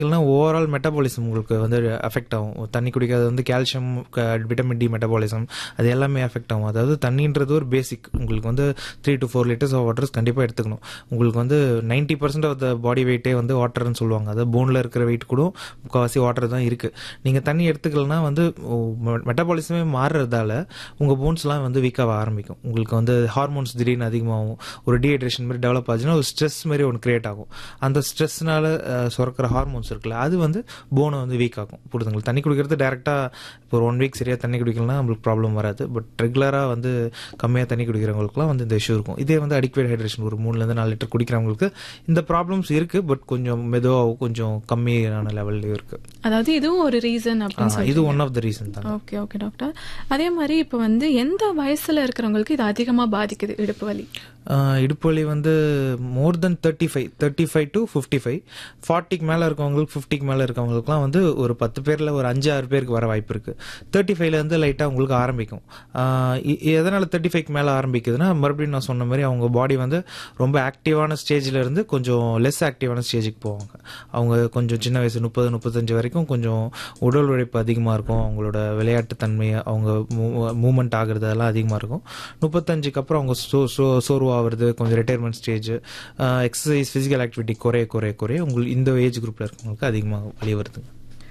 இல்லைனா overall metabolism உங்களுக்கு வந்து அஃபெக்ட் ஆகும் தண்ணி குடிக்காது வந்து கால்சியம் விட்டமின் டி மெட்டபாலிசம் அது எல்லாமே அஃபெக்ட் ஆகும் அதாவது தண்ணின்றது ஒரு பேசிக் உங்களுக்கு வந்து three to four litres of waters கண்டிப்பாக எடுத்துக்கணும் உங்களுக்கு வந்து ninety percent of the body வெயிட்டே வந்து வாட்டர்னு சொல்லுவாங்க அதாவது போனில் இருக்கிற வெயிட் கூட முக்கால்வாசி வாட்டர் தான் இருக்குது நீங்கள் தண்ணி எடுத்துக்கலனா வந்து மெட்டபாலிசமே மாறுறதால உங்கள் போன்ஸ்லாம் வந்து வீக்காக ஆரம்பிக்கும் உங்களுக்கு வந்து ஹார்மோன்ஸ் திடீர்னு அதிகமாகும் ஒரு டீஹைட்ரேஷன் மாதிரி டெவலப் ஆச்சுன்னா ஒரு ஸ்ட்ரெஸ் மாதிரி ஒன்று கிரியேட் ஆகும் அந்த ஸ்ட்ரெஸ்னால சுரக்கிற ஹார்மோன்ஸ் இருக்குல்ல அது வந்து போனை வந்து வீக் ஆகும் புரிதுங்களா தண்ணி குடிக்கிறது டேரெக்டாக இப்போ ஒரு ஒன் வீக் சரியாக தண்ணி குடிக்கலனா நம்மளுக்கு ப்ராப்ளம் வராது பட் ரெகுலராக வந்து கம்மியாக தண்ணி குடிக்கிறவங்களுக்குலாம் வந்து இந்த இஷ்யூ இருக்கும் இதே வந்து அடிக்வேட் ஹைட்ரேஷன் ஒரு மூணுலேருந்து நாலு லிட்டர் குடிக்கிறவங்களுக்கு இந்த ப்ராப்ளம்ஸ் இருக்குது பட் கொஞ்சம் மெதுவாகவும் கொஞ்சம் கம்மியான லெவல்லையும் இருக்குது அதாவது இதுவும் ஒரு ரீசன் அப்படின்னு சொல்லி இது ஒன் ஆஃப் த ரீசன் தான் ஓகே ஓகே டாக்டர் அதே மாதிரி இப்போ வந்து எந்த வயசுல இருக்கிறவங்களுக்கு இது அதிகமா பாதிக்குது இடுப்பு வலி ஆஹ் இடுப்பு வலி வந்து more then thirty five thirty five to fifty five ஃபார்ட்டிக்கு மேலே இருக்கவங்களுக்கு ஃபிஃப்டிக்கு மேலே இருக்கவங்களுக்குலாம் வந்து ஒரு பத்து பேரில் ஒரு அஞ்சு ஆறு பேருக்கு வர வாய்ப்பு இருக்குது தேர்ட்டி ஃபைவ்லேருந்து லைட்டாக உங்களுக்கு ஆரம்பிக்கும் ஆஹ் இ- எதனால் தேர்ட்டி ஃபைவ்க்கு மேலே ஆரம்பிக்குதுன்னா மறுபடியும் நான் சொன்ன மாதிரி அவங்க பாடி வந்து ரொம்ப ஆக்டிவான ஸ்டேஜில் இருந்து கொஞ்சம் லெஸ் ஆக்டிவான ஸ்டேஜுக்கு போவாங்க அவங்க கொஞ்சம் சின்ன வயசு முப்பது முப்பத்தஞ்சு வரைக்கும் கொஞ்சம் உடல் உழைப்பு அதிகமாக இருக்கும் அவங்களோட விளையாட்டு தன்மை அவங்க மூமெண்ட் ஆகுறது அதெல்லாம் அதிகமாக இருக்கும் முப்பத்தஞ்சுக்கு அப்புறம் அவங்க சோ சோ சோர்வாகிறது கொஞ்சம் retirement stage exercise physical activity குறைய குறைய குறைய உங்களுக்கு இந்த ஏஜ் குரூப்பில் இருக்கவங்களுக்கு அதிகமாக வழி வருதுங்க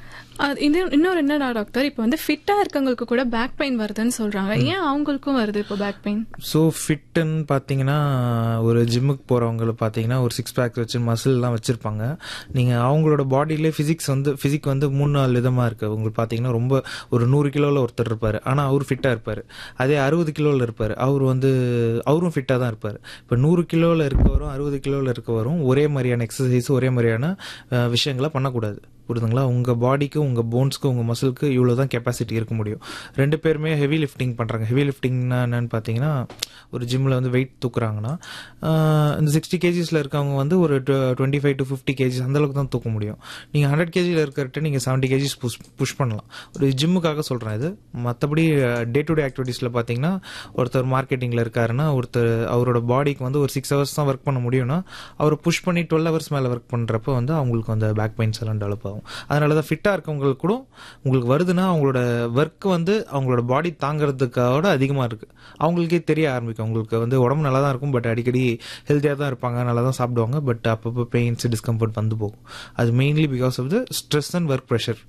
அது இது இன்னொரு என்னடா டாக்டர் இப்போ வந்து ஃபிட்டா இருக்கவங்களுக்கு கூட பேக் பெயின் வருதுன்னு சொல்றாங்க ஏன் அவங்களுக்கும் வருது இப்போ பேக் பெயின் ஸோ ஃபிட்டுன்னு பார்த்தீங்கன்னா ஒரு ஜிம்முக்கு போகிறவங்கள பார்த்தீங்கன்னா ஒரு சிக்ஸ் பேக் வச்சு மசில்லாம் வச்சுருப்பாங்க நீங்கள் அவங்களோட பாடியிலே ஃபிசிக்ஸ் வந்து ஃபிசிக் வந்து மூணு நாலு விதமாக இருக்குது உங்களுக்கு பார்த்தீங்கன்னா ரொம்ப ஒரு நூறு கிலோவில் ஒருத்தர் இருப்பார் ஆனால் அவர் ஃபிட்டாக இருப்பார் அதே அறுபது கிலோவில் இருப்பார் அவர் வந்து அவரும் ஃபிட்டாக தான் இருப்பார் இப்போ நூறு கிலோவில் இருக்கவரும் அறுபது கிலோவில் இருக்கவரும் ஒரே மாதிரியான எக்ஸசைஸ் ஒரே மாதிரியான அஹ், விஷயங்களை பண்ணக்கூடாது புரியுதுங்களா உங்கள் பாடிக்கு உங்கள் போன்ஸ்க்கு உங்கள் மசிலுக்கு இவ்வளோ தான் கெப்பாசிட்டி இருக்க முடியும் ரெண்டு பேருமே ஹெவி லிஃப்டிங் பண்ணுறாங்க ஹெவி லிஃப்டிங்னா என்னன்னு பார்த்தீங்கன்னா ஒரு ஜிம்மில் வந்து வெயிட் தூக்குறாங்கன்னா ஆஹ், இந்த சிக்ஸ்டி கேஜிஸில் இருக்கவங்க வந்து ஒரு twenty five to fifty kgs அந்தளவுக்கு தான் தூக்க முடியும் நீங்கள் ஹண்ட்ரட் கேஜியில் இருக்கிறட்ட நீங்கள் செவன்ட்டி கேஜிஸ் புஷ் புஷ் பண்ணலாம் ஒரு ஜிம்முக்காக சொல்கிறேன் இது மற்றபடி டே டு டே ஆக்டிவிட்டீஸில் பார்த்தீங்கன்னா ஒருத்தர் மார்க்கெட்டிங்கில் இருக்காருன்னா ஒருத்தர் அவரோட பாடிக்கு வந்து ஒரு சிக்ஸ் ஹவர்ஸ் தான் ஒர்க் பண்ண முடியும்னா அவர் புஷ் பண்ணி டுவெல் ஹவர்ஸ் மேலே ஒர்க் பண்ணுறப்ப வந்து அவங்களுக்கு அந்த பேக் பெயின்ஸ் எல்லாம் டெவலப் ஆகும் அதனால தான் ஃபிட்டாக இருக்கவங்களுக்கு கூட உங்களுக்கு வருதுன்னா அவங்களோட ஒர்க் வந்து அவங்களோட பாடி தாங்கிறதுக்கோட அதிகமாக இருக்குது அவங்களுக்கே தெரிய ஆரம்பிக்கும் அவங்களுக்கு வந்து உடம்பு நல்லா தான் இருக்கும் பட் அடிக்கடி ஹெல்த்தியாக தான் இருப்பாங்க நல்லா தான் சாப்பிடுவாங்க பட் அப்பப்போ பெயின்ஸ் டிஸ்கம்ஃபர்ட் வந்து போகும் அது mainly because of the stress and work pressure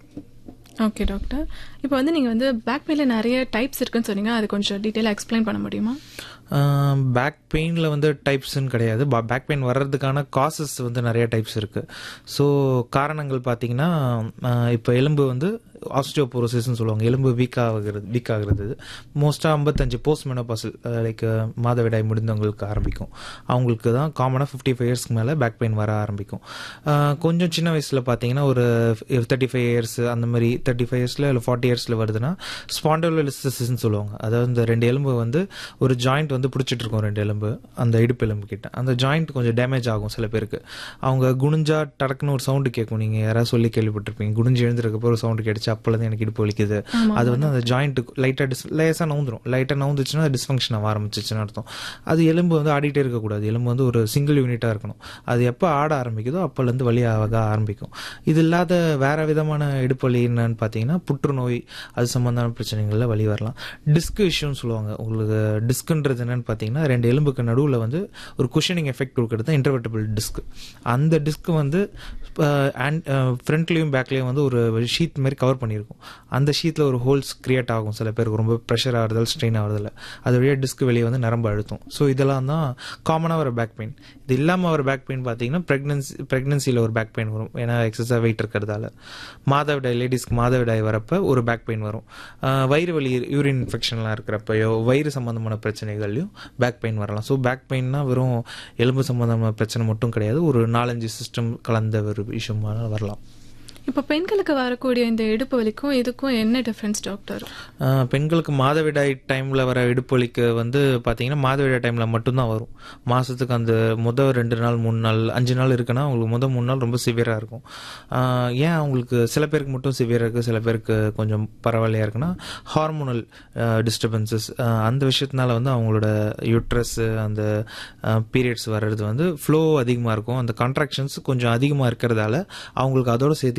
okay doctor இப்போ வந்து நீங்க வந்து பேக் பெயின்ல நிறைய டைப்ஸ் இருக்குன்னு சொன்னீங்க அது கொஞ்சம் டீட்டெயிலாக எக்ஸ்பிளைன் பண்ண முடியுமா பேக் பெயினில் வந்து டைப்ஸ்ன்னு கிடையாது பேக் பெயின் வர்றதுக்கான காசஸ் வந்து நிறைய டைப்ஸ் இருக்குது ஸோ காரணங்கள் பார்த்தீங்கன்னா இப்போ எலும்பு வந்து ஆஸ்டியோபோரோசிஸ்னு சொல்லுவாங்க எலும்பு வீக் ஆகுறது வீக் ஆகுறது மோஸ்ட்டாக ஐம்பத்தஞ்சு போஸ்ட் மெனோபாசல் லைக் மாதவிடாய் முடிந்தவங்களுக்கு ஆரம்பிக்கும் அவங்களுக்கு தான் காமனாக ஃபிஃப்டி ஃபைவ் இயர்ஸ்க்கு மேலே பேக் பெயின் வர ஆரம்பிக்கும் அஹ், கொஞ்சம் சின்ன வயசில் பார்த்தீங்கன்னா ஒரு தேர்ட்டி ஃபைவ் இயர்ஸ் அந்த மாதிரி தேர்ட்டி ஃபைவ் இயர்ஸில் இல்லை ஃபார்ட்டி இயர்ஸில் வருதுன்னா ஸ்பாண்டோலிசிஸ்ன்னு சொல்லுவாங்க அதாவது இந்த ரெண்டு எலும்பு வந்து ஒரு ஜாயிண்ட் வந்து பிடிச்சிட்டு இருக்கும் ரெண்டு எலும்பு அந்த இடுப்பு எலும்பு கிட்ட அந்த ஜாயிண்ட் கொஞ்சம் டேமேஜ் ஆகும் சில பேருக்கு அவங்க குனிஞ்சா டடக்குன்னு ஒரு சவுண்டு கேட்கும் நீங்கள் யாராவது சொல்லி கேள்விப்பட்டிருப்பீங்க குனிஞ்சு எழுந்திருக்கப்போ ஒரு சவுண்டு கேட்டுச்சு அப்போலேருந்து எனக்கு இடுப்பு வலிக்குது அது வந்து அந்த ஜாயிண்ட்டு லைட்டாக டிஸ் லேசாக நவுந்துரும் லைட்டாக நவுந்துச்சுன்னா டிஸ்ஃபங்க்ஷன் ஆக ஆரம்பிச்சிச்சுன்னு அர்த்தம் அது எலும்பு வந்து ஆடிட்டே இருக்கக்கூடாது எலும்பு வந்து ஒரு சிங்கிள் யூனிட்டாக இருக்கணும் அது எப்போ ஆட ஆரம்பிக்குதோ அப்போலேருந்து வலி ஆக ஆரம்பிக்கும் இது இல்லாத வேற விதமான இடுப்பு வலி என்னன்னு பார்த்தீங்கன்னா புற்றுநோய் அது சம்பந்தமான பிரச்சனைகளில் வலி வரலாம் டிஸ்க் இஷ்யூன்னு சொல்லுவாங்க உங்களுக்கு டிஸ்க்ன்றது என்னன்னு பார்த்தீங்கன்னா ரெண்டு எலும்புக்கு நடுவில் வந்து ஒரு குஷனிங் எஃபெக்ட் கொடுக்கறது தான் இன்டர்வெட்டபிள் டிஸ்க் அந்த டிஸ்க் வந்து ஃப்ரண்ட்லேயும் பேக்லேயும் வந்து ஒரு ஷீட் மாதிரி கவர் பண்ணியிருக்கும் அந்த ஷீட்டில் ஒரு ஹோல்ஸ் கிரியேட் ஆகும் சில பேருக்கு ரொம்ப ப்ரெஷர் ஆகிறதால ஸ்ட்ரெயின் ஆகிறதில்ல அது வழியாக டிஸ்க் வெளியே வந்து நரம்பு அழுத்தும் ஸோ இதெல்லாம் தான் காமனாக வர பேக் பெயின் இது இல்லாமல் வர பேக் பெயின் பார்த்தீங்கன்னா ப்ரெக்னன்சி ப்ரெக்னன்சியில் ஒரு பேக் பெயின் வரும் ஏன்னா எக்ஸஸாக வெயிட் இருக்கிறதால மாதவிடாய் லேடிஸ்க்கு மாதவிடாய் வரப்ப ஒரு பேக் பெயின் வரும் ஆஹ் வயிறு வலி யூரின் இன்ஃபெக்ஷன்லாம் இருக்கிறப்பயோ வயிறு சம்பந்தமான பிரச்சனைகள்லையும் பேக் பெயின் வரலாம் ஸோ பேக் பெயின்னா வெறும் எலும்பு சம்பந்தமான பிரச்சனை மட்டும் கிடையாது ஒரு நாலஞ்சு சிஸ்டம் கலந்த ஒரு விஷயமான வரலாம் இப்போ பெண்களுக்கு வரக்கூடிய இந்த இடுப்பு வலிக்கும் இதுக்கும் என்ன டிஃபரன்ஸ் டாக்டர் ஆஹ் பெண்களுக்கு மாதவிடாய் டைமில் வர இடுப்பு வலிக்கு வந்து பார்த்தீங்கன்னா மாதவிடாய் டைமில் மட்டும்தான் வரும் மாதத்துக்கு அந்த முத ரெண்டு நாள் மூணு நாள் அஞ்சு நாள் இருக்குன்னா அவங்களுக்கு முத மூணு நாள் ரொம்ப சிவியராக இருக்கும் ஆஹ் ஏன் அவங்களுக்கு சில பேருக்கு மட்டும் சிவியராக இருக்குது சில பேருக்கு கொஞ்சம் பரவாயில்லையா இருக்குன்னா ஹார்மோனல் டிஸ்டர்பன்சஸ் அந்த விஷயத்தினால வந்து அவங்களோட யூட்ரஸ் அந்த பீரியட்ஸ் வர்றது வந்து ஃப்ளோ அதிகமாக இருக்கும் அந்த கான்ட்ராக்ஷன்ஸ் கொஞ்சம் அதிகமாக இருக்கிறதால அவங்களுக்கு அதோட சேர்த்து